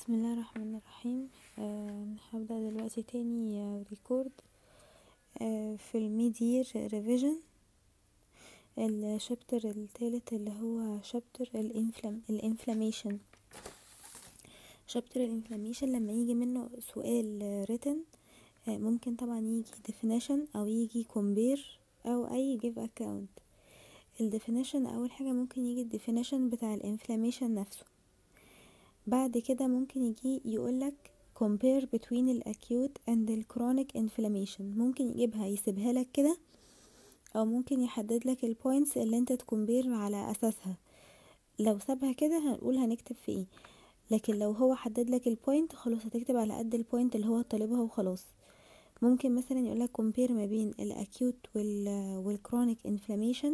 بسم الله الرحمن الرحيم أه هبدأ دلوقتي تاني ريكورد أه في الميدير ريفيجن الشابتر التالت اللي هو شابتر الانفلام الانفلاميشن شابتر الانفلاميشن لما يجي منه سؤال written أه ممكن طبعا يجي definition او يجي compare او اي give account الديفينيشن اول حاجه ممكن يجي الديفينيشن بتاع الانفلاميشن نفسه بعد كده ممكن يجي يقولك compare between ال acute and ال chronic inflammation ممكن يجيبها يسيبها لك كده او ممكن يحدد لك البوينتس اللي انت تكمبير على اساسها لو سابها كده هنقول هنكتب في ايه لكن لو هو حدد لك البوينت خلاص هتكتب على قد البوينت اللي هو طالبها وخلاص ممكن مثلا يقولك compare ما بين ال acute وال وال chronic inflammation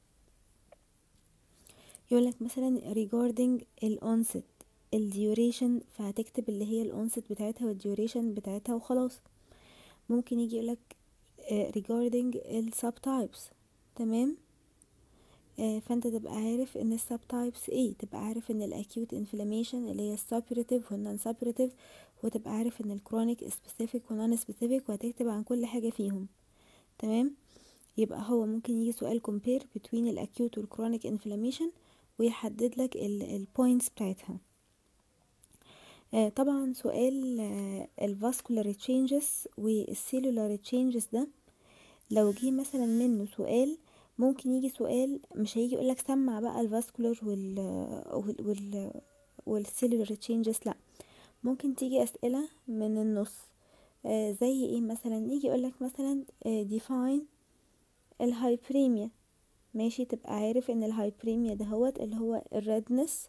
يقولك مثلا regarding ال onset الديوريشن فهتكتب اللي هي الانست بتاعتها والديوريشن بتاعتها وخلاص ممكن يجي يقولك regarding ال subtypes تمام آه فانت تبقى عارف ان السب تايبس ايه تبقى عارف ان الاكيوت انفلاميشن اللي هي السابيريتيف والنون سابيريتيف وتبقى عارف ان الكرونيك سبيسيفيك ونون سبيسيفيك وهتكتب عن كل حاجه فيهم تمام يبقى هو ممكن يجي سؤال compare between الاكيوت والكرونيك انفلاميشن ويحدد لك البوينتس بتاعتها آه طبعا سؤال آه الفاسكولار تشينجز والسيلولار تشينجز ده لو جه مثلا منه سؤال ممكن يجي سؤال مش هيجي يقولك سمع بقى الفاسكولار وال وال والسيلولار تشينجز لا ممكن تيجي اسئله من النص آه زي ايه مثلا يجي يقولك مثلا define الهايبريميا ماشي تبقى عارف ان الهايبريميا دهوت اللي هو الريدنس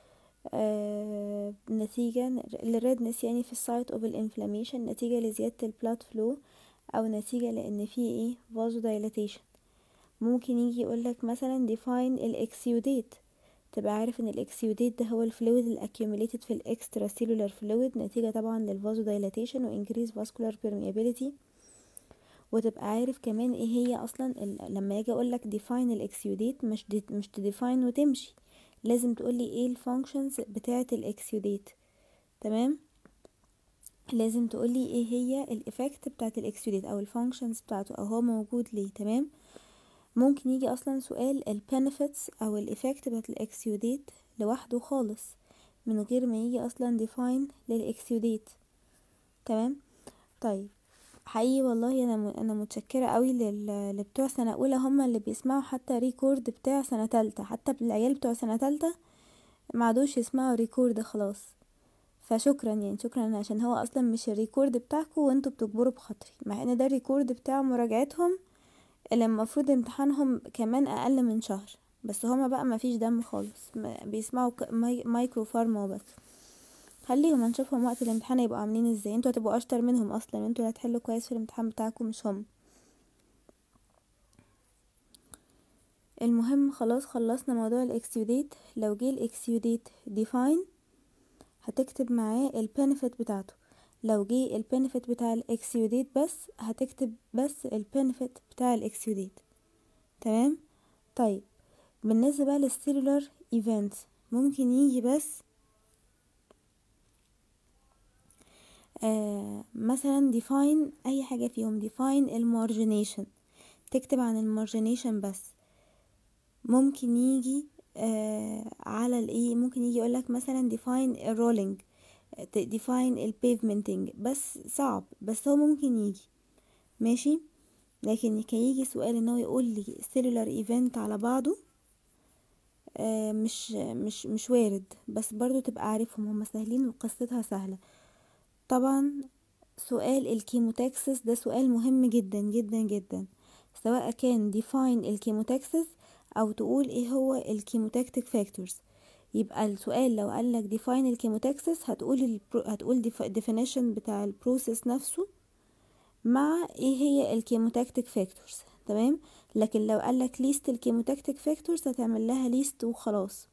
آه نتيجة الريدنس يعني في السايت اوف الانفلاميشن نتيجة لزيادة البلاد فلو او نتيجة لان في ايه فازو دايلاتيشن ممكن يجي يقولك مثلا define الاكسيوديت تبقى عارف ان الاكسيوديت ده هو الفلويد الاكيوميليتد في الاكسترا سيلولار فلويد نتيجة طبعا للفازو دايلاتيشن وانكريز فاسكولار بيرميابيليتي وتبقى عارف كمان ايه هي اصلا لما يجي اقولك define الاكسيوديت مش دي مش تديفاين وتمشي لازم تقولي ايه الفانكشنز بتاعه الاكسيوديت تمام لازم تقولي ايه هي الايفكت بتاعه الاكسيوديت او الفانكشنز بتاعته او هو موجود ليه تمام ممكن يجي اصلا سؤال البنفيتس او الايفكت بتاعه الاكسيوديت لوحده خالص من غير ما يجي اصلا ديفاين للاكسيوديت تمام طيب حقيقي والله انا م... انا متشكره قوي لل... لبتوع سنه اولى هما اللي بيسمعوا حتى ريكورد بتاع سنه تالتة حتى العيال بتوع سنه تالتة ما عادوش يسمعوا ريكورد خلاص فشكرا يعني شكرا عشان هو اصلا مش الريكورد بتاعكم وانتوا بتجبروا بخاطري مع ان ده الريكورد بتاع مراجعتهم اللي المفروض امتحانهم كمان اقل من شهر بس هما بقى ما فيش دم خالص بيسمعوا ماي... مايكرو فارما وبس خليهم هنشوفهم وقت الامتحان يبقوا عاملين ازاي انتوا هتبقوا اشطر منهم اصلا انتوا اللي هتحلوا كويس في الامتحان بتاعكم مش هم المهم خلاص خلصنا موضوع الاكسيوديت لو جه الاكسيوديت ديفاين هتكتب معاه البنفيت بتاعته لو جه البنفيت بتاع الاكسيوديت بس هتكتب بس البنفيت بتاع الاكسيوديت تمام طيب بالنسبه بقى للسيلولار ايفنت ممكن يجي بس آه مثلا define اي حاجة فيهم define المارجنيشن تكتب عن المارجنيشن بس ممكن يجي آه على الايه ممكن يجي يقولك مثلا define الرولينج define البيفمنتنج بس صعب بس هو ممكن يجي ماشي لكن كان يجي سؤال ان هو يقول لي cellular event على بعضه آه مش مش مش وارد بس برضو تبقى عارفهم هما سهلين وقصتها سهله طبعا سؤال الكيموتاكسس ده سؤال مهم جدا جدا جدا سواء كان define الكيموتاكسس او تقول ايه هو الكيموتاكتيك فاكتورز يبقى السؤال لو قالك define الكيموتاكسس هتقول البرو... هتقول definition بتاع البروسيس نفسه مع ايه هي الكيموتاكتيك فاكتورز تمام لكن لو قالك ليست الكيموتاكتيك فاكتورز هتعمل لها ليست وخلاص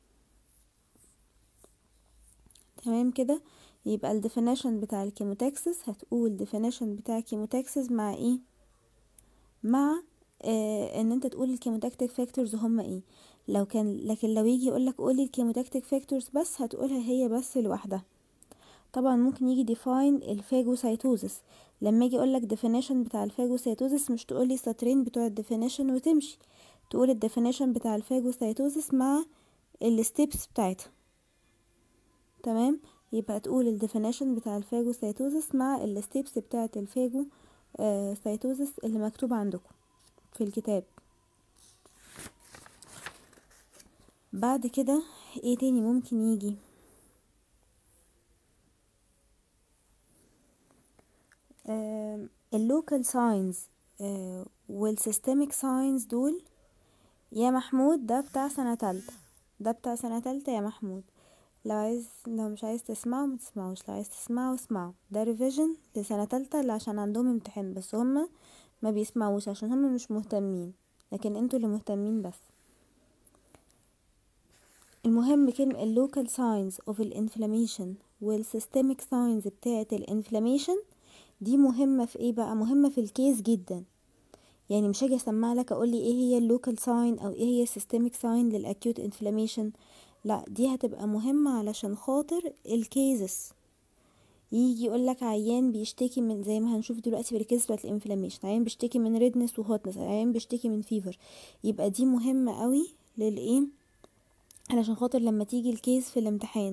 تمام كده يبقى ال definition بتاع الكيموتاكسس هتقول definition بتاع الكيموتاكسس مع ايه مع آه ان انت تقول الكيموتاكتيك فاكتورز هما ايه لو كان لكن لو يجي يقولك قولي الكيموتاكتيك فاكتورز بس هتقولها هي بس لوحدها طبعا ممكن يجي define الفاجوسايتوزس لما اجي اقول لك definition بتاع الفاجوسايتوزس مش تقول لي سطرين بتوع الديفينيشن وتمشي تقول الديفينيشن بتاع الفاجوسايتوزس مع الستيبس بتاعتها تمام يبقى تقول الديفينيشن بتاع الفاجوسايتوزس مع الستيبس بتاعه الفاجو آه سايتوزس اللي مكتوب عندكم في الكتاب بعد كده ايه تاني ممكن يجي اللوكال ساينز والسيستميك ساينز دول يا محمود ده بتاع سنة تالتة ده بتاع سنة تالتة يا محمود لو عايز لو مش عايز تسمعه ما تسمعوش لو عايز تسمعه اسمعه ده ريفيجن لسنة تالتة اللي عشان عندهم امتحان بس هما ما بيسمعوش عشان هما مش مهتمين لكن انتوا اللي مهتمين بس المهم كلمة اللوكال ساينز اوف الانفلاميشن والسيستميك ساينز بتاعة الانفلاميشن دي مهمة في ايه بقى مهمة في الكيس جدا يعني مش هاجي اسمع لك اقول لي ايه هي اللوكال ساين او ايه هي السيستميك ساين للاكيوت انفلاميشن لا دي هتبقى مهمة علشان خاطر الكيزس يجي يقول لك عيان بيشتكي من زي ما هنشوف دلوقتي في الكيس بتاعت الانفلاميشن عيان بيشتكي من ريدنس وهوتنس عيان بيشتكي من فيفر يبقى دي مهمة قوي للايه علشان خاطر لما تيجي الكيس في الامتحان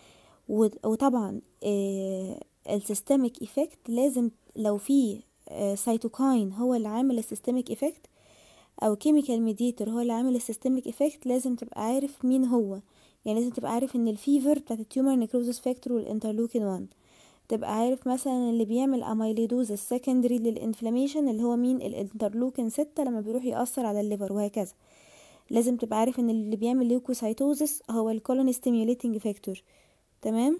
وطبعا آه السيستميك ايفكت لازم لو في سيتوكاين هو اللي عامل السيستميك ايفكت او كيميكال ميديتور هو اللي عامل السيستميك ايفكت لازم تبقى عارف مين هو يعني لازم تبقى عارف ان الفيفر بتاعت التيومر نيكروزس فاكتور والانترلوكين 1 تبقى عارف مثلا اللي بيعمل اميليدوز السكندري للانفلاميشن اللي هو مين الانترلوكين 6 لما بيروح يأثر على الليفر وهكذا لازم تبقى عارف ان اللي بيعمل ليوكوسايتوزس هو الكولون ستيميوليتنج فاكتور تمام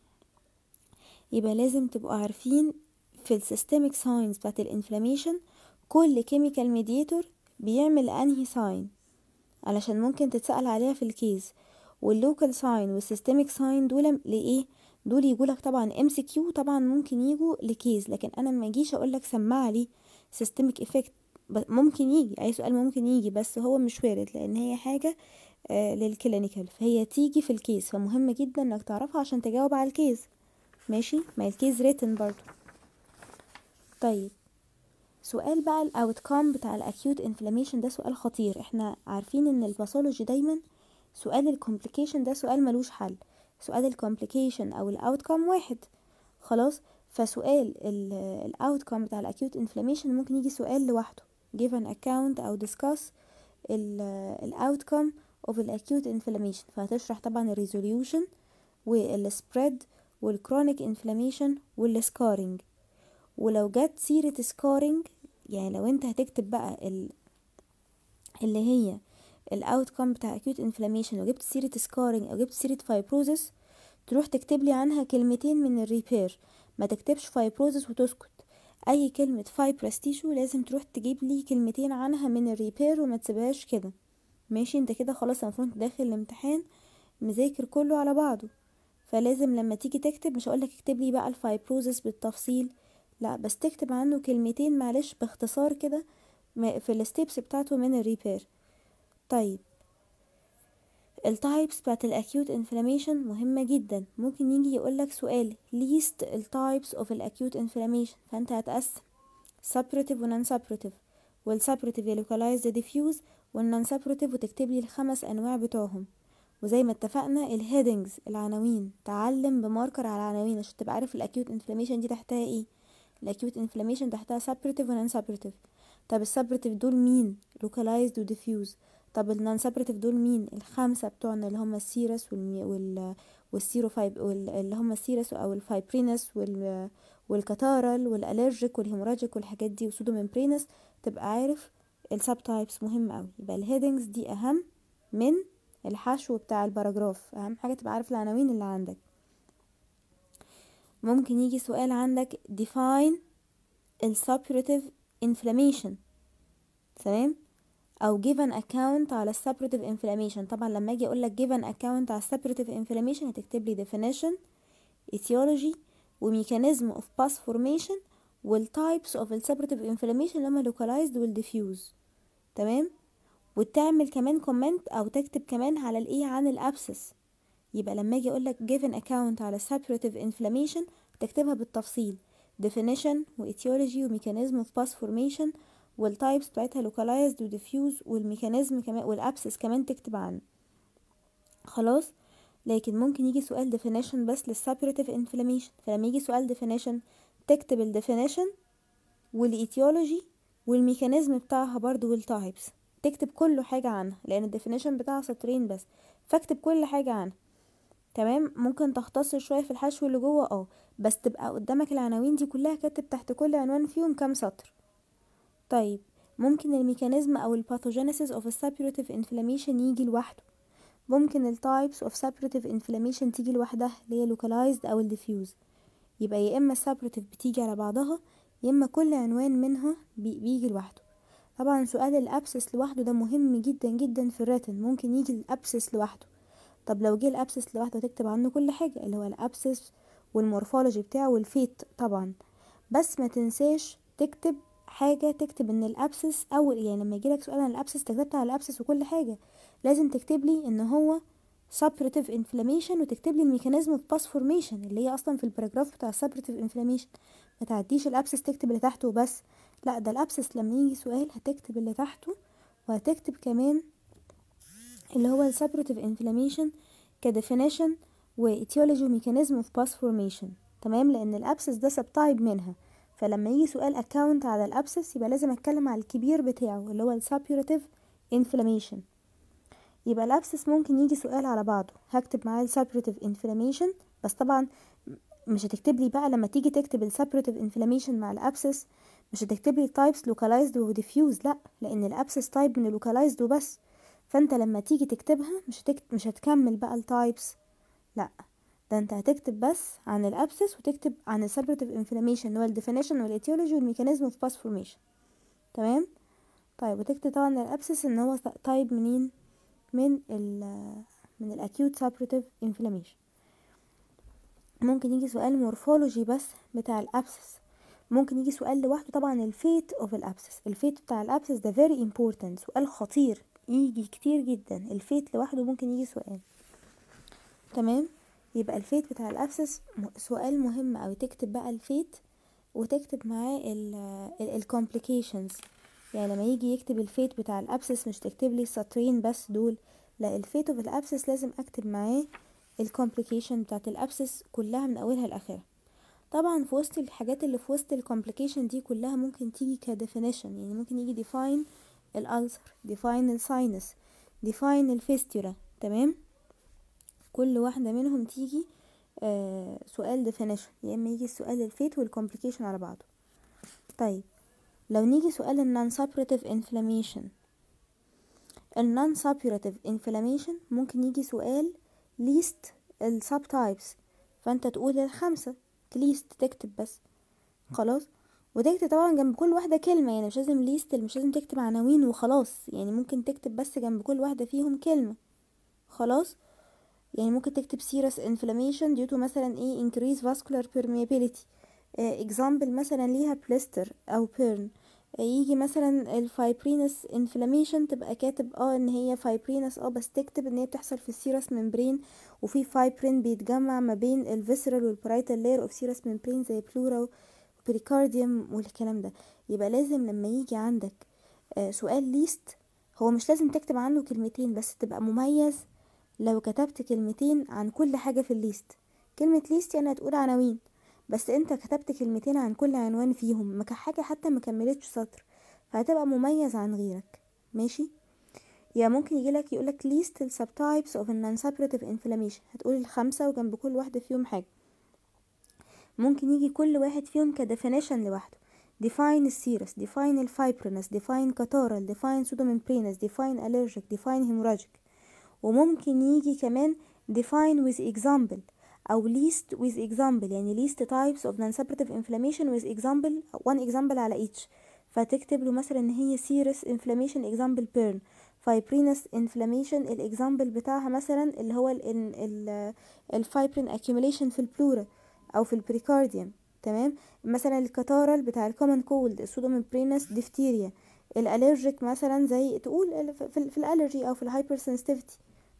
يبقى لازم تبقوا عارفين في السيستميك ساينز بتاعت الانفلاميشن كل كيميكال ميديتور بيعمل انهي ساين علشان ممكن تتسأل عليها في الكيس واللوكال ساين والسيستميك ساين دول لايه دول يجولك طبعا ام سي كيو طبعا ممكن يجوا لكيس لكن انا ما اجيش اقول لك سمع لي سيستميك افكت ممكن يجي اي سؤال ممكن يجي بس هو مش وارد لان هي حاجه آه للكلينيكال فهي تيجي في الكيس فمهم جدا انك تعرفها عشان تجاوب على الكيس ماشي ما الكيس ريتن برضو طيب سؤال بقى الاوتكم بتاع الاكيوت انفلاميشن ده سؤال خطير احنا عارفين ان الباثولوجي دايما سؤال الكومبليكيشن ده سؤال ملوش حل سؤال الكومبليكيشن او الاوتكم واحد خلاص فسؤال الاوتكم بتاع الاكيوت انفلاميشن ممكن يجي سؤال لوحده give an account او discuss الاوتكم of acute inflammation فهتشرح طبعا الريزوليوشن والسبريد والكرونيك انفلاميشن والسكارينج ولو جت سيرة سكارينج يعني لو انت هتكتب بقى ال... اللي هي الاوتكم بتاع acute inflammation وجبت سيرة سكارينج او جبت سيرة فايبروزس تروح تكتب لي عنها كلمتين من الريبير ما تكتبش فايبروزس وتسكت اي كلمة فايبرس تيشو لازم تروح تجيب لي كلمتين عنها من الريبير وما تسيبهاش كده ماشي انت كده خلاص المفروض داخل الامتحان مذاكر كله على بعضه فلازم لما تيجي تكتب مش هقولك اكتب لي بقى الفايبروزس بالتفصيل لا بس تكتب عنه كلمتين معلش باختصار كده في الستيبس بتاعته من الريبير طيب التايبس بتاعت الاكيوت انفلاميشن مهمة جدا ممكن يجي يقولك سؤال list التايبس of الاكيوت انفلاميشن فانت هتقسم suppurative و non suppurative والsuppurative localized diffuse والnon suppurative وتكتب لي الخمس انواع بتوعهم وزي ما اتفقنا الهيدنجز العناوين تعلم بماركر على العناوين عشان تبقى عارف الاكيوت انفلاميشن دي تحتها ايه الاكيوت انفلاميشن تحتها suppurative و non suppurative طب السبرتيف دول مين localized و diffuse طب النون سبرتيف دول مين الخمسة بتوعنا اللي هم السيرس والمي وال والسيروفايب وال... اللي هم السيرس او الفايبرينس وال... والكتارل والالرجيك والهيموراجيك والحاجات دي وسودو ممبرينس تبقى عارف السب تايبس مهم قوي يبقى الهيدنجز دي اهم من الحشو بتاع الباراجراف اهم حاجه تبقى عارف العناوين اللي عندك ممكن يجي سؤال عندك define السبرتيف inflammation تمام او give an account على suppurative inflammation طبعا لما اجي اقول لك give an account على suppurative inflammation هتكتب لي definition etiology وميكانيزم of pus formation والtypes of suppurative inflammation اللي هما localized والdifuse تمام وتعمل كمان كومنت او تكتب كمان على الايه عن الابسس يبقى لما اجي اقول لك give an account على suppurative inflammation تكتبها بالتفصيل definition وetiology وميكانيزم of pus formation والتايبس بتاعتها localized و diffuse والميكانيزم كمان والابسس كمان تكتب عنه خلاص لكن ممكن يجي سؤال definition بس للسابيراتيف inflammation فلما يجي سؤال definition تكتب ال definition والإيتيولوجي والميكانيزم بتاعها برضو والتايبس تكتب كل حاجة عنها لأن ال definition بتاعها سطرين بس فاكتب كل حاجة عنها تمام ممكن تختصر شوية في الحشو اللي جوه اه بس تبقى قدامك العناوين دي كلها كاتب تحت كل عنوان فيهم كام سطر طيب ممكن الميكانيزم او الباثوجينيسيس اوف السابيوريتيف انفلاميشن يجي لوحده ممكن التايبس اوف سابيوريتيف انفلاميشن تيجي لوحدها اللي هي localized او الديفيوز يبقى يا اما السابيوريتيف بتيجي على بعضها يا اما كل عنوان منها بي بيجي لوحده طبعا سؤال الابسس لوحده ده مهم جدا جدا في الريتن ممكن يجي الابسس لوحده طب لو جه الابسس لوحده تكتب عنه كل حاجه اللي هو الابسس والمورفولوجي بتاعه والفيت طبعا بس ما تنساش تكتب حاجة تكتب ان الابسس اول يعني لما يجيلك سؤال عن الابسس كتبت على الابسس وكل حاجة لازم تكتب لي ان هو suppurative inflammation وتكتب لي الميكانيزم of pus formation اللي هي اصلا في الباراجراف بتاع suppurative inflammation ما تعديش الابسس تكتب اللي تحته بس لا ده الابسس لما يجي سؤال هتكتب اللي تحته وهتكتب كمان اللي هو suppurative inflammation كديفينيشن واتيولوجي وميكانيزم of pus formation تمام لان الابسس ده سبتايب منها فلما يجي سؤال اكاونت على الابسس يبقى لازم اتكلم على الكبير بتاعه اللي هو السابيوريتيف انفلاميشن يبقى الابسس ممكن يجي سؤال على بعضه هكتب معاه السابيوريتيف انفلاميشن بس طبعا مش هتكتب لي بقى لما تيجي تكتب السابيوريتيف انفلاميشن مع الابسس مش هتكتب لي تايبس لوكالايزد وديفيوز لا لان الابسس تايب من اللوكالايزد وبس فانت لما تيجي تكتبها مش هتكتب مش هتكمل بقى التايبس لا ده انت هتكتب بس عن الابسس وتكتب عن السبرتيف انفلاميشن اللي هو الديفينيشن والاتيولوجي والميكانيزم اوف باس فورميشن تمام طيب وتكتب طبعا الابسس ان هو تايب منين من ال من الاكيوت سبرتيف انفلاميشن ممكن يجي سؤال مورفولوجي بس بتاع الابسس ممكن يجي سؤال لوحده طبعا الفيت اوف الابسس الفيت بتاع الابسس ده فيري امبورتنت سؤال خطير يجي كتير جدا الفيت لوحده ممكن يجي سؤال تمام يبقى الفيت بتاع الابسس سؤال مهم اوي تكتب بقى الفيت وتكتب معاه الكومبليكيشنز يعني لما يجي يكتب الفيت بتاع الابسس مش تكتب لي السطرين بس دول لا الفيت اوف الابسس لازم اكتب معاه الكومبليكيشن بتاعت الابسس كلها من اولها لاخرها طبعا في وسط الحاجات اللي في وسط الكومبليكيشن دي كلها ممكن تيجي كديفينيشن يعني ممكن يجي define الالسر define الساينس define الفيستولا تمام كل واحدة منهم تيجي آه سؤال definition يا اما يجي السؤال الفيت والكومبليكيشن على بعضه طيب لو نيجي سؤال النون suppurative inflammation النون suppurative inflammation ممكن يجي سؤال list السب تايبس فانت تقول الخمسة ليست تكتب بس خلاص وتكتب طبعا جنب كل واحدة كلمة يعني مش لازم ليست مش لازم تكتب عناوين وخلاص يعني ممكن تكتب بس جنب كل واحدة فيهم كلمة خلاص يعني ممكن تكتب سيرس انفلاميشن due to مثلا ايه increase vascular permeability اكزامبل مثلا ليها بليستر او بيرن يجي مثلا الفايبرينس انفلاميشن تبقى كاتب اه ان هي فايبرينس اه بس تكتب ان هي بتحصل في السيرس ممبرين وفي فايبرين بيتجمع ما بين الفيسرال والبرايتال لاير اوف سيرس ممبرين زي بلورا وبريكارديوم والكلام ده يبقى لازم لما يجي عندك آه سؤال ليست هو مش لازم تكتب عنه كلمتين بس تبقى مميز لو كتبت كلمتين عن كل حاجة في الليست كلمة ليست يعني هتقول عناوين بس انت كتبت كلمتين عن كل عنوان فيهم حاجة حتى مكملتش سطر فهتبقى مميز عن غيرك ماشي يا ممكن يجيلك يقولك list ال subtypes of a non-suppurative inflammation هتقول الخمسة وجنب كل واحدة فيهم حاجة ممكن يجي كل واحد فيهم كدefinition لوحده define السيرس define الفايبرنس define catarrhal define pseudomembranous define allergic define hemorrhagic وممكن يجي كمان define with example أو list with example يعني list types of non-suppurative inflammation with example one example على each فتكتب له مثلا ان هي serous inflammation example burn fibrinous inflammation الاكزامبل بتاعها مثلا اللي هو الفايبرين accumulation في البلورا او في البريكارديوم تمام مثلا الكتارل بتاع الكومن كولد السودوميبرينس ديفتيريا الالرجيك مثلا زي تقول في, في الالرجي او في الهايبر سنسيتيفيتي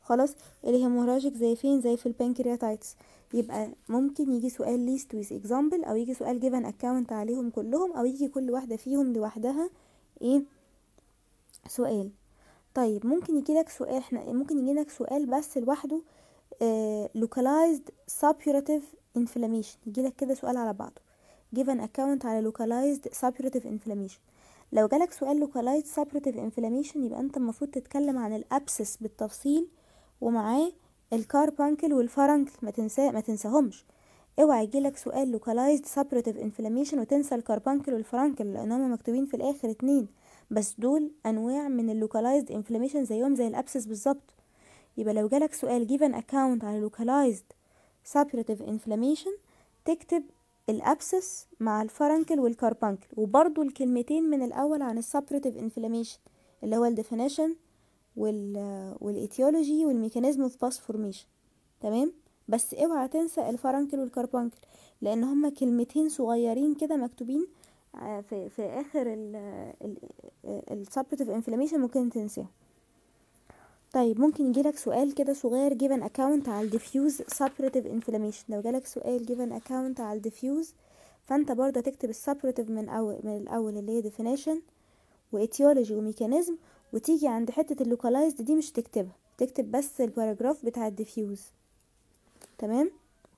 خلاص الهيموراجيك زي فين زي في البنكرياتايتس يبقى ممكن يجي سؤال list with example او يجي سؤال given account عليهم كلهم او يجي كل واحدة فيهم لوحدها ايه سؤال طيب ممكن يجي لك سؤال احنا ممكن يجي لك سؤال بس لوحده آه localized suppurative inflammation يجي لك كده سؤال على بعضه given account على localized suppurative inflammation لو جالك سؤال localized suppurative inflammation يبقى انت المفروض تتكلم عن الابسس بالتفصيل ومعاه الكاربانكل والفرنكل ما تنسى ما تنساهمش اوعى يجيلك سؤال localized suppurative inflammation وتنسى الكاربانكل والفرنكل لان هما مكتوبين في الاخر اتنين بس دول انواع من اللوكالايزد انفلاميشن زيهم زي الابسس بالظبط يبقى لو جالك سؤال given account على localized suppurative inflammation تكتب الابسس مع الفرنكل والكاربانكل وبرضو الكلمتين من الاول عن السبريتيف انفلاميشن اللي هو الديفينيشن وال والايتيولوجي والميكانيزم اوف باس فورميشن تمام بس اوعى تنسى الفرنكل والكاربانكل لان هما كلمتين صغيرين كده مكتوبين في في اخر السبريتيف انفلاميشن ممكن تنساهم طيب ممكن يجيلك سؤال كده صغير given account على الديفيوز suppurative inflammation لو جالك سؤال given account على الديفيوز فانت برضه هتكتب السبريتيف من اول من الاول اللي هي definition واتيولوجي وميكانيزم وتيجي عند حتة اللوكالايزد دي مش تكتبها تكتب بس الباراجراف بتاع الديفيوز تمام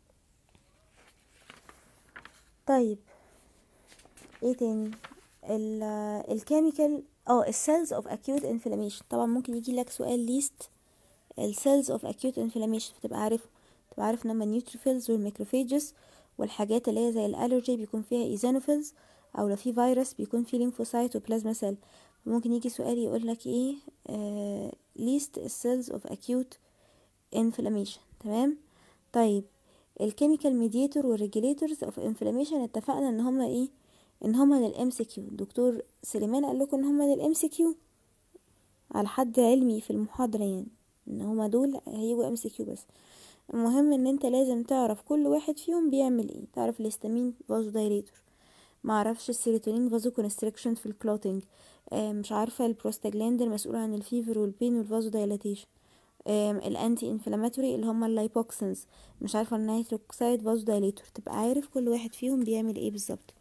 طيب ايه تاني الكيميكال اه السيلز اوف acute inflammation طبعا ممكن يجي لك سؤال ليست السيلز اوف acute inflammation فتبقى عارف تبقى عارف ان هما النيوتروفيلز والميكروفيجز والحاجات اللي هي زي الالرجي بيكون فيها ايزانوفيلز او لو في فيروس بيكون فيه ليمفوسايت وبلازما سيل ممكن يجي سؤال يقول لك ايه آه list السيلز اوف acute inflammation تمام طيب الكيميكال ميديتور والريجوليتورز اوف انفلاميشن اتفقنا ان هما ايه ان هما للام سي كيو الدكتور سليمان قال لكم ان هما للام سي كيو على حد علمي في المحاضره يعني ان هما دول هيجوا ام سي كيو بس المهم ان انت لازم تعرف كل واحد فيهم بيعمل ايه تعرف الهستامين فازو دايليتور معرفش السيروتونين فازو كونستريكشن في الكلوتينج آه مش عارفه البروستاجلاند المسؤول عن الفيفر والبين والفازو دايلاتيشن الانتي انفلاماتوري اللي هما اللايبوكسنز مش عارفه النيتروكسيد فازو دايليتور تبقى عارف كل واحد فيهم بيعمل ايه بالظبط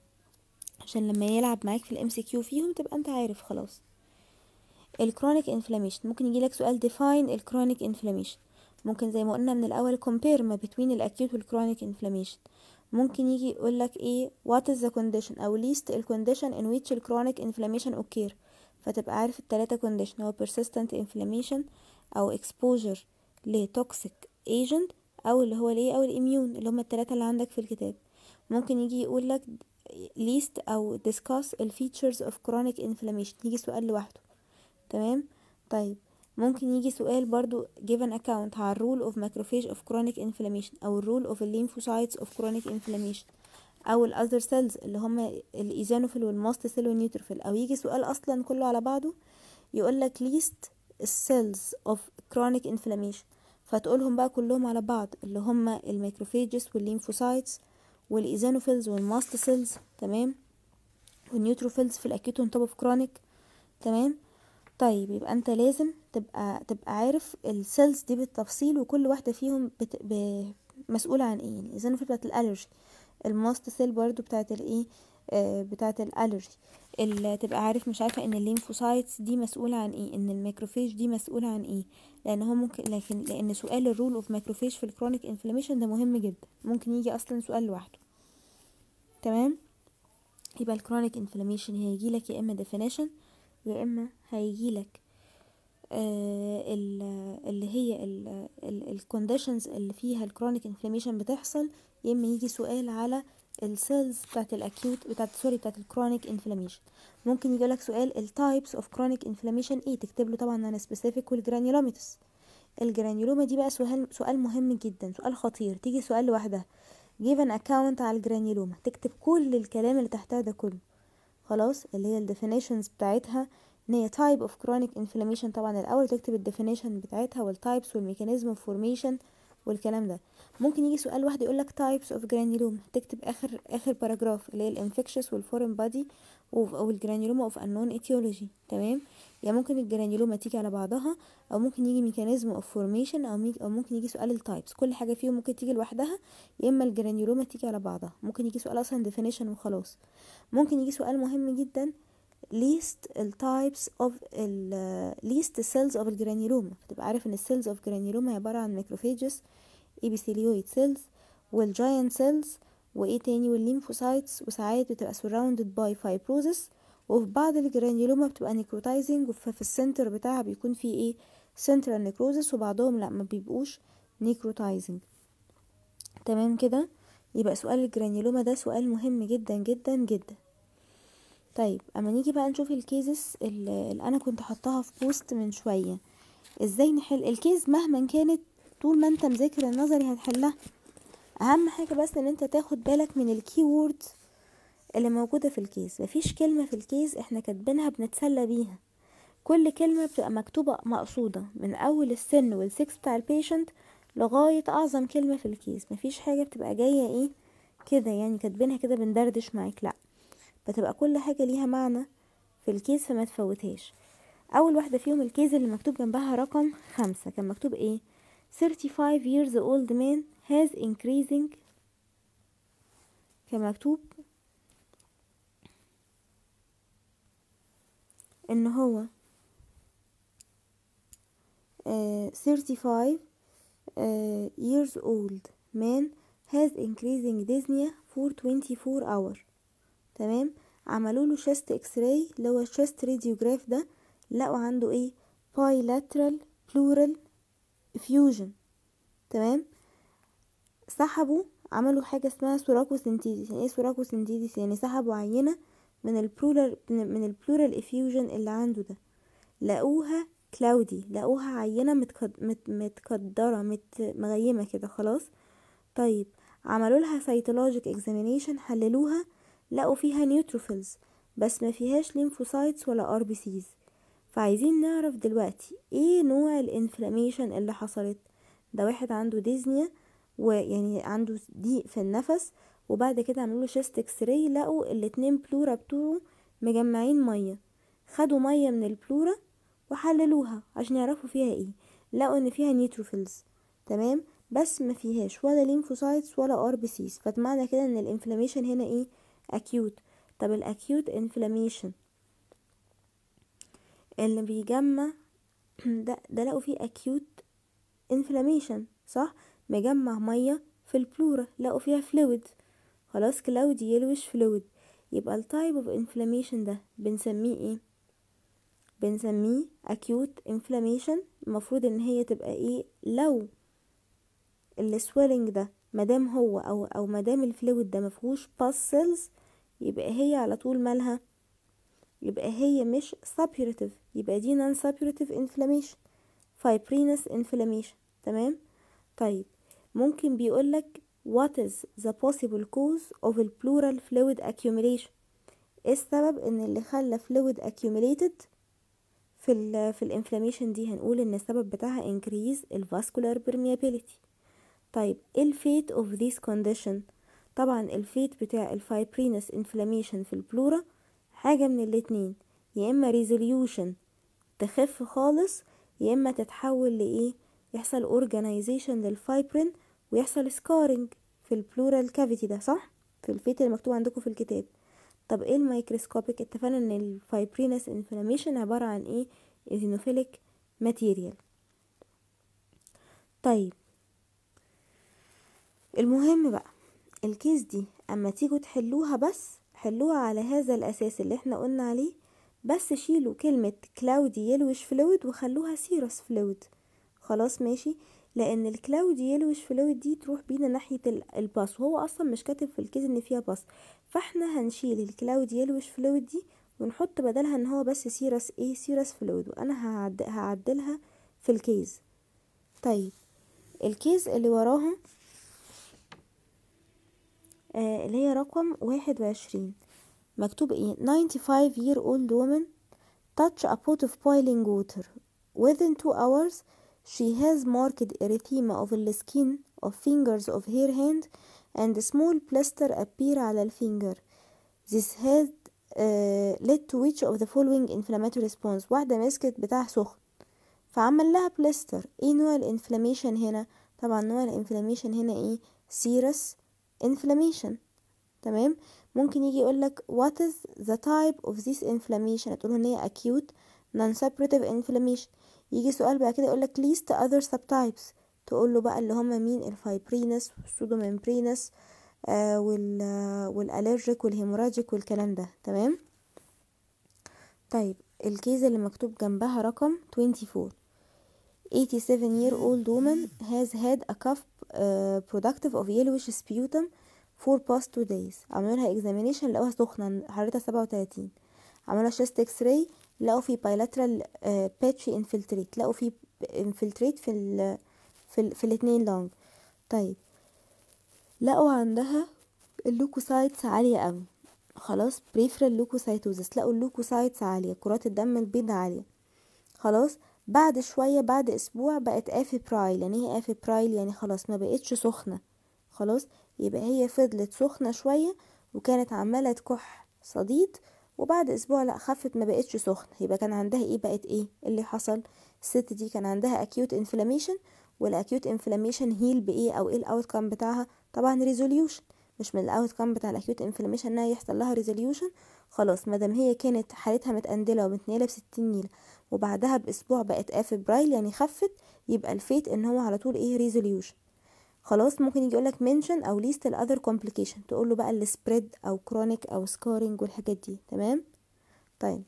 عشان لما يلعب معاك في الام سي كيو فيهم تبقى انت عارف خلاص الكرونيك انفلاميشن ممكن يجيلك سؤال define الكرونيك انفلاميشن ممكن زي ما قلنا من الاول compare ما بين الاكيوت والكرونيك انفلاميشن ممكن يجي يقولك ايه what is the condition او list ال condition in which the chronic inflammation occur فتبقى عارف التلاتة condition هو persistent inflammation او exposure لتوكسيك agent او اللي هو الايه او الاميون اللي هما التلاتة اللي عندك في الكتاب ممكن يجي يقولك list او discuss ال features of chronic inflammation يجي سؤال لوحده تمام طيب ممكن يجي سؤال برضو given account على rule of macrophage of chronic inflammation او rule of lymphocytes of chronic inflammation او ال other cells اللي هما الايزانوفيل والماست سيل والنيوتروفيل او يجي سؤال اصلا كله على بعضه يقولك list cells of chronic inflammation فتقولهم بقى كلهم على بعض اللي هما الميكروفيجز والليمفوسايتس والايزانوفيلز والماست سيلز تمام والنيوتروفيلز في الاكيوت اون توب اوف كرونيك تمام طيب يبقى انت لازم تبقى تبقى عارف السيلز دي بالتفصيل وكل واحده فيهم بت... ب... مسؤوله عن ايه يعني الايزانوفيل بتاعت الالرجي الماست سيل برضو بتاعت الايه آه بتاعت الالرجي اللي تبقى عارف مش عارفه ان الليمفوسايتس دي مسؤوله عن ايه ان الميكروفيج دي مسؤوله عن ايه لان هو ممكن لكن لان سؤال الرول اوف ماكروفيج في الكرونيك انفلاميشن ده مهم جدا ممكن يجي اصلا سؤال لوحده تمام يبقى الكرونيك انفلاميشن هيجيلك يا اما definition يا اما هيجيلك آه اللي هي الكونديشنز اللي فيها الكرونيك انفلاميشن بتحصل يا اما يجي سؤال على السيلز بتاعت الاكيوت بتاعت سوري بتاعت الكرونيك انفلاميشن ممكن يجي لك سؤال التايبس اوف كرونيك انفلاميشن ايه تكتب له طبعا انا سبيسيفيك والجرانيولوميتس الجرانيولوما دي بقى سؤال سؤال مهم جدا سؤال خطير تيجي سؤال لوحدها given account على الجرانيولوما تكتب كل الكلام اللي تحتها ده كله خلاص اللي هي الديفينيشنز بتاعتها ان هي type of chronic inflammation طبعا الاول تكتب الديفينيشن بتاعتها والتايبس والميكانيزم اوف فورميشن والكلام ده ممكن يجي سؤال واحد يقول لك types of granuloma تكتب اخر اخر باراجراف اللي هي الانفكشس والفورين بادي او الجرانيولوما اوف unknown etiology تمام يعني ممكن الجرانيولوما تيجي على بعضها او ممكن يجي ميكانيزم اوف فورميشن او ميك او ممكن يجي سؤال التايبس كل حاجه فيهم ممكن تيجي لوحدها يا اما الجرانيولوما تيجي على بعضها ممكن يجي سؤال اصلا ديفينيشن وخلاص ممكن يجي سؤال مهم جدا list التايبس اوف ال list cells of الجرانيولوما تبقى عارف ان السيلز اوف جرانيولوما عباره عن ماكروفيجز epithelioid cells والجاينت سيلز وايه تاني والليمفوسايتس وساعات بتبقى surrounded by fibrosis وفي بعض الجرانيولوما بتبقى نيكروتايزنج ففي السنتر بتاعها بيكون في ايه سنترال نيكروزس وبعضهم لا ما بيبقوش نيكروتايزنج تمام كده يبقى سؤال الجرانيولوما ده سؤال مهم جدا جدا جدا طيب اما نيجي بقى نشوف الكيزز اللي انا كنت حطاها في بوست من شويه ازاي نحل الكيز مهما كانت طول ما انت مذاكر النظري هتحلها اهم حاجه بس ان انت تاخد بالك من الكي ووردز اللي موجوده في الكيس مفيش كلمه في الكيس احنا كاتبينها بنتسلى بيها كل كلمه بتبقى مكتوبه مقصوده من اول السن والسكس بتاع البيشنت لغايه اعظم كلمه في الكيس مفيش حاجه بتبقى جايه ايه كده يعني كاتبينها كده بندردش معاك لا بتبقى كل حاجه ليها معنى في الكيس فما تفوتهاش اول واحده فيهم الكيس اللي مكتوب جنبها رقم خمسة كان مكتوب ايه 35 years old man has increasing كان مكتوب ان هو uh, 35 uh, years old man has increasing dyspnea for 24 hour تمام عملوا له chest x-ray اللي هو chest radiograph ده لقوا عنده ايه bilateral pleural effusion تمام سحبوا عملوا حاجة اسمها سوراكوسنتيزيس يعني ايه سوراكوسنتيزيس يعني سحبوا عينة من البلورال من البلورال افيوجن اللي عنده ده لقوها كلاودي لقوها عينة متكد مت متكدرة مت مغيمة كده خلاص طيب عملوا لها سيتولوجيك اكزامينيشن حللوها لقوا فيها نيوتروفيلز بس ما فيهاش ليمفوسايتس ولا ار بي سيز فعايزين نعرف دلوقتي ايه نوع الانفلاميشن اللي حصلت ده واحد عنده ديزنيا ويعني عنده ضيق في النفس وبعد كده عملوا له شيست اكس راي لقوا الاتنين بلورا بتوعه مجمعين ميه خدوا ميه من البلورا وحللوها عشان يعرفوا فيها ايه لقوا ان فيها نيتروفيلز تمام بس ما فيهاش ولا ليمفوسايتس ولا ار بي سيز فمعنى كده ان الانفلاميشن هنا ايه اكيوت طب الاكيوت انفلاميشن اللي بيجمع ده ده لقوا فيه اكيوت انفلاميشن صح مجمع ميه في البلورا لقوا فيها فلويد خلاص كلاود يلوش فلويد يبقى التايب اوف انفلاميشن ده بنسميه ايه بنسميه acute inflammation المفروض ان هي تبقى ايه لو السويلنج ده مادام هو او او مادام الفلويد ده مفهوش باس سيلز يبقى هي على طول مالها يبقى هي مش suppurative يبقى دي non suppurative inflammation fibrinous inflammation تمام طيب ممكن بيقولك what is the possible cause of the pleural fluid accumulation ايه السبب ان اللي خلى fluid accumulated في ال في الانفلاميشن دي هنقول ان السبب بتاعها increase الفاسكولار permeability طيب ايه الفيت of this condition طبعا الفيت بتاع الفايبرينس انفلاميشن في البلورا حاجة من الاتنين يا اما resolution تخف خالص يا اما تتحول لايه يحصل organization للفايبرين ويحصل سكارنج في البلورال كافيتي ده صح في الفيت اللي مكتوب عندكم في الكتاب طب ايه الميكروسكوبيك اتفقنا ان الفايبرينس انفلاميشن عبارة عن ايه ايزينوفيليك ماتيريال طيب المهم بقى الكيس دي اما تيجوا تحلوها بس حلوها على هذا الاساس اللي احنا قلنا عليه بس شيلوا كلمة كلاودي يلوش فلويد وخلوها سيروس فلويد خلاص ماشي لان الكلاودي يلوش فلويد دي تروح بينا ناحية الباس وهو اصلا مش كاتب في الكيس ان فيها باس فاحنا هنشيل الكلاودي يلوش فلويد دي ونحط بدلها ان هو بس سيرس ايه سيرس فلويد وانا هعد... هعدلها في الكيس طيب الكيس اللي وراها آه اللي هي رقم واحد وعشرين مكتوب ايه 95 year old woman touch a pot of boiling water within two hours she has marked erythema of the skin of fingers of her hand and a small blister appear على الفينجر this had uh, led to which of the following inflammatory response واحدة مسكت بتاع سخن فعمل لها بلاستر ايه نوع الانفلاميشن هنا طبعا نوع الانفلاميشن هنا ايه سيرس inflammation تمام ممكن يجي يقولك what is the type of this inflammation هتقوله ان هي acute non-suppurative inflammation يجي سؤال بقى كده يقولك list other subtypes تقوله بقى اللي هما مين الفايبرينس والسودوممبرينس آه وال والالرجيك والهيموراجيك والكلام ده تمام طيب الكيس اللي مكتوب جنبها رقم 24 87 year old woman has had a cough uh, productive of yellowish sputum for past two days عملوا لها examination لقوها سخنة حرارتها سبعة وتلاتين عملوا لها chest x-ray لقوا في bilateral uh, patchy infiltrate لقوا في infiltrate في ال في, ال في الاتنين لونج طيب لقوا عندها اللوكوسايتس عالية قوي خلاص بريفرال لوكوسايتوزس لقوا اللوكوسايتس عالية كرات الدم البيض عالية خلاص بعد شوية بعد اسبوع بقت افيبرايل يعني ايه افيبرايل يعني خلاص ما بقتش سخنة خلاص يبقى هي فضلت سخنة شوية وكانت عمالة تكح صديد وبعد اسبوع لا خفت ما بقتش سخنة يبقى كان عندها ايه بقت ايه اللي حصل الست دي كان عندها acute inflammation والاكيوت انفلاميشن هيل بايه او ايه الاوت كام بتاعها طبعا ريزوليوشن مش من الاوت كام بتاع الاكيوت انفلاميشن انها يحصل لها ريزوليوشن خلاص مادام هي كانت حالتها متقندله ومتنيله بستين نيله وبعدها باسبوع بقت افبرايل يعني خفت يبقى الفيت ان هو على طول ايه ريزوليوشن خلاص ممكن يجي يقولك منشن او ليست الاذر كومبليكيشن تقول له بقى السبريد او كرونيك او سكارينج والحاجات دي تمام طيب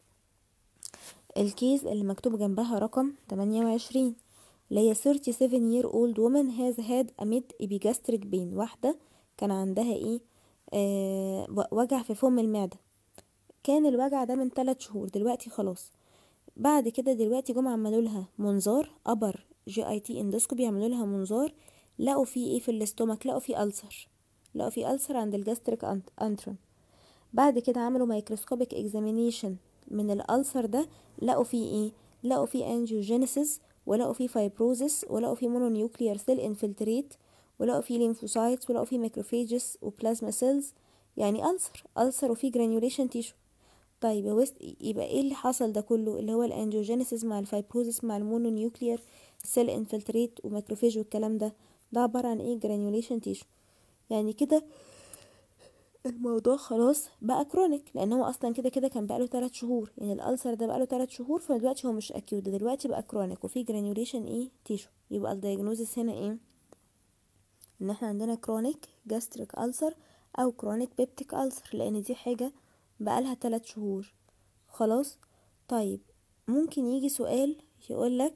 الكيس اللي مكتوب جنبها رقم 28 اللي هي 37 year old woman has had a mid epigastric pain واحدة كان عندها ايه آه وجع في فم المعدة كان الوجع ده من 3 شهور دلوقتي خلاص بعد كده دلوقتي جم عملوا لها منظار ابر جي اي تي اندوسكوبي عملوا لها منظار لقوا فيه ايه في الاستومك لقوا فيه ألسر لقوا فيه ألسر عند الجاستريك انترم بعد كده عملوا مايكروسكوبيك اكزامينيشن من الألسر ده لقوا فيه ايه لقوا فيه انجيوجينيسيس ولقوا فيه فايبروزس ولقوا فيه مونونيوكليار سيل انفلتريت ولقوا فيه ليمفوسايتس ولقوا فيه ماكروفيجز وبلازما سيلز يعني ألسر ألسر وفيه جرانيوليشن تيشو طيب يبقى ايه اللي حصل ده كله اللي هو الانجيوجينيسيس مع الفايبروزس مع المونونيوكليار سيل انفلتريت وماكروفيج والكلام ده ده عبارة عن ايه جرانيوليشن تيشو يعني كده الموضوع خلاص بقى كرونيك لان هو اصلا كده كده كان بقاله 3 شهور يعني الالسر ده بقاله 3 شهور فدلوقتي هو مش اكيوت ده دلوقتي بقى كرونيك وفي جرانيوليشن ايه تيشو يبقى الدايجنوزس هنا ايه ان احنا عندنا كرونيك جاستريك ألسر او كرونيك بيبتيك ألسر لان دي حاجة بقالها 3 شهور خلاص طيب ممكن يجي سؤال يقولك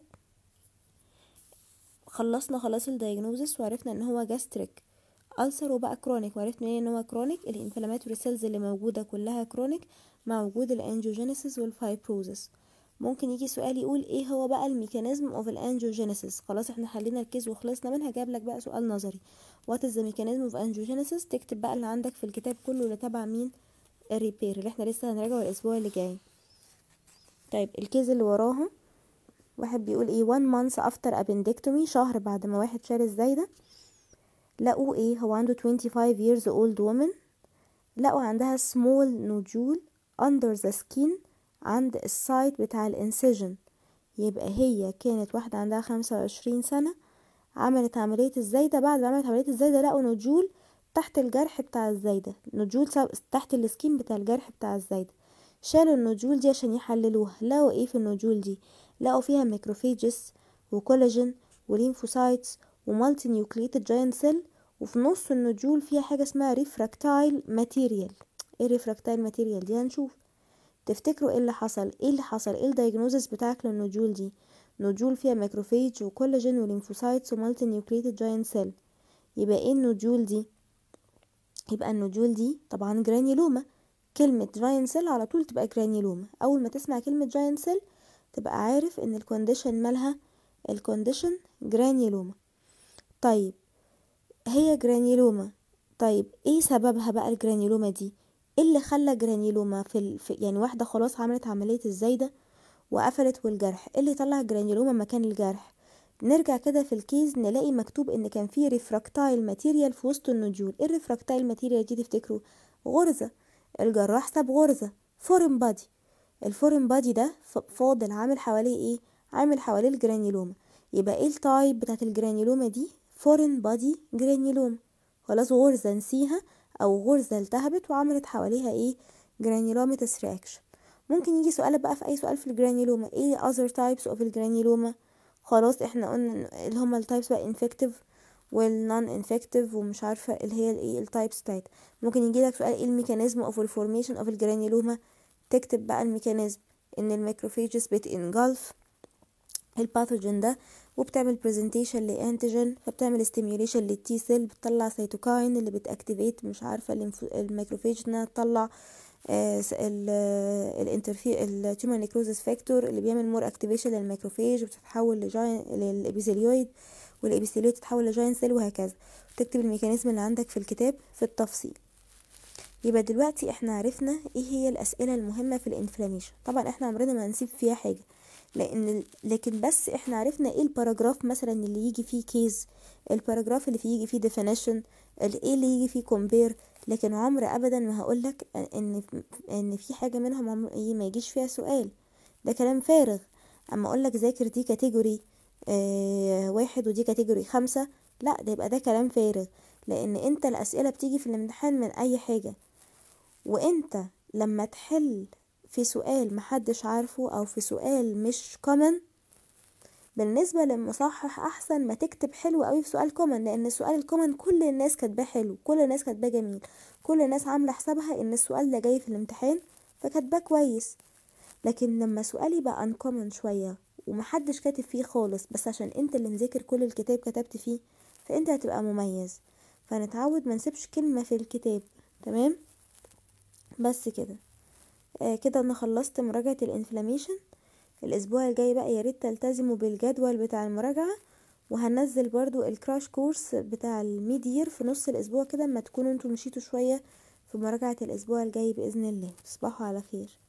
خلصنا خلاص الدايجنوزس وعرفنا ان هو جاستريك ألسر وبقى كرونيك وعرفنا منين ان هو كرونيك الانفلاماتوري سيلز اللي موجوده كلها كرونيك مع وجود الانجيوجينيسيس والفايبروزس ممكن يجي سؤال يقول ايه هو بقى الميكانيزم اوف الانجيوجينيسيس خلاص احنا حلينا الكيس وخلصنا منها جاب لك بقى سؤال نظري وات از ذا ميكانيزم اوف انجيوجينيسيس تكتب بقى اللي عندك في الكتاب كله اللي تبع مين الريبير اللي احنا لسه هنراجعه الاسبوع اللي جاي طيب الكيس اللي وراها واحد بيقول ايه one month after appendectomy شهر بعد ما واحد شال الزايده لقوا ايه هو عنده 25 years old woman لقوا عندها small nodule under the skin عند السايد بتاع الانسجن يبقى هي كانت واحدة عندها خمسة وعشرين سنة عملت عملية الزايدة بعد ما عملت عملية الزايدة لقوا نجول تحت الجرح بتاع الزايدة نجول تحت السكين بتاع الجرح بتاع الزايدة شالوا النجول دي عشان يحللوها لقوا ايه في النجول دي لقوا فيها ميكروفيجس وكولاجين وليمفوسايتس ومالتي نيوكليتد جاينت سيل وفي نص النجول فيها حاجة اسمها ريفراكتايل ماتيريال ايه ريفراكتايل ماتيريال دي هنشوف تفتكروا ايه اللي حصل ايه اللي حصل ايه الدايجنوزس بتاعك للنجول دي نجول فيها ماكروفيج وكولاجين وليمفوسايتس ومالتي نيوكليتد جاينت سيل يبقى ايه النجول دي يبقى النجول دي طبعا جرانيلوما كلمة جاينت سيل على طول تبقى جرانيلوما اول ما تسمع كلمة جاينت سيل تبقى عارف ان الكونديشن مالها الكونديشن جرانيلوما طيب هي جرانيلوما طيب ايه سببها بقى الجرانيلوما دي ايه اللي خلى جرانيلوما في, ال... في يعني واحده خلاص عملت عمليه الزايده وقفلت والجرح ايه اللي طلع جرانيلوما مكان الجرح نرجع كده في الكيز نلاقي مكتوب ان كان في ريفراكتايل ماتيريال في وسط النجول ايه الريفراكتايل ماتيريال دي تفتكروا غرزه الجراح ساب غرزة فورين بادي الفورين بادي ده فاضل عامل حواليه ايه عامل حواليه الجرانيلوما يبقى ايه التايب بتاعت الجرانيلوما دي فورين بادي جرانيلوما خلاص غرزة نسيها او غرزة التهبت وعملت حواليها ايه جرانيلوماتس رياكشن ممكن يجي سؤال بقى في اي سؤال في الجرانيلوما ايه other types of الجرانيلوما خلاص احنا قلنا اللي هما التايبس بقى infective والنون انفكتيف ومش عارفه اللي هي الايه التايبس بتاعتها ممكن يجي لك سؤال ايه الميكانيزم اوف الفورميشن اوف الجرانيلوما تكتب بقى الميكانيزم ان الميكروفيجز بتنجلف الباثوجين ده وبتعمل برزنتيشن لانتيجين فبتعمل ستيميوليشن للتي سيل بتطلع سيتوكاين اللي بتاكتيفيت مش عارفه الميكروفيج انها تطلع الانترفي التيومر نيكروزس فاكتور اللي بيعمل مور اكتيفيشن للميكروفيج وبتتحول لجاين للابيثيليويد والابيثيليويد تتحول لجاين سيل وهكذا تكتب الميكانيزم اللي عندك في الكتاب في التفصيل يبقى دلوقتي احنا عرفنا ايه هي الاسئله المهمه في الانفلاميشن طبعا احنا عمرنا ما هنسيب فيها حاجه لان لكن بس احنا عرفنا ايه الباراجراف مثلا اللي يجي فيه كيز الباراجراف اللي فيه يجي فيه definition ايه اللي يجي فيه compare لكن عمر ابدا ما هقولك ان ان في حاجه منهم عمر ما يجيش فيها سؤال ده كلام فارغ اما اقولك ذاكر دي كاتيجوري اه واحد ودي كاتيجوري خمسة لا ده يبقى ده كلام فارغ لان انت الاسئله بتيجي في الامتحان من اي حاجه وانت لما تحل في سؤال محدش عارفه او في سؤال مش كومن بالنسبة للمصحح احسن ما تكتب حلو قوي في سؤال كومن لان السؤال الكومن كل الناس كاتباه حلو كل الناس كاتباه جميل كل الناس عاملة حسابها ان السؤال ده جاي في الامتحان فكاتباه كويس لكن لما سؤال يبقى انكومن شوية ومحدش كاتب فيه خالص بس عشان انت اللي مذاكر كل الكتاب كتبت فيه فانت هتبقى مميز فنتعود ما نسيبش كلمة في الكتاب تمام بس كده آه كده انا خلصت مراجعة الانفلاميشن الاسبوع الجاي بقى يا ريت تلتزموا بالجدول بتاع المراجعة وهنزل برضو الكراش كورس بتاع الميدير في نص الاسبوع كده اما تكونوا انتوا مشيتوا شوية في مراجعة الاسبوع الجاي باذن الله تصبحوا على خير